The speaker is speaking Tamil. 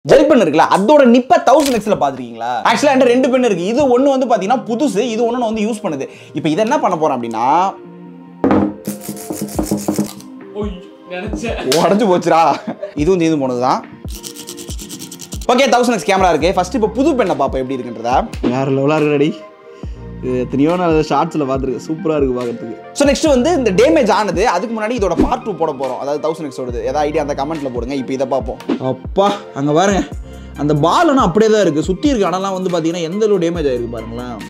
ஜெல் பென் இருக்குல்ல அதோட நிப்ப தௌசண்ட் எக்ஸ்ல பாத்துருக்கீங்களா ஆக்சுவலா என்கிட்ட ரெண்டு பென் இருக்கு இது ஒண்ணு வந்து பாத்தீங்கன்னா புதுசு இது ஒண்ணு வந்து யூஸ் பண்ணுது இப்போ இதை என்ன பண்ண போறேன் அப்படின்னா ஓய் நினைச்சேன் உடஞ்சு போச்சுடா இதுவும் தீர்ந்து போனதுதான் ஓகே தௌசண்ட் எக்ஸ் கேமரா இருக்கு ஃபர்ஸ்ட் இப்போ புது பெண்ணை பார்ப்போம் எப்படி இருக்குன்றதா வேற லெவலாக இருக்கு ரெடி இது எத்தனையோ நான் ஷார்ட்ஸில் பார்த்துருக்கு சூப்பராக இருக்குது பார்க்கறதுக்கு ஸோ நெக்ஸ்ட் வந்து இந்த டேமேஜ் ஆனது அதுக்கு முன்னாடி இதோட பார்ட் டூ போட போகிறோம் அதாவது தௌசண்ட் எக்ஸோடது ஏதாவது ஐடியா அந்த கமெண்ட்டில் போடுங்க இப்போ இதை பார்ப்போம் அப்பா அங்கே பாருங்க அந்த பால் ஆனால் அப்படியே தான் இருக்குது சுற்றி இருக்க இடம்லாம் வந்து பார்த்தீங்கன்னா எந்த அளவு டேமேஜ் ஆயிருக்கு பாருங்களேன்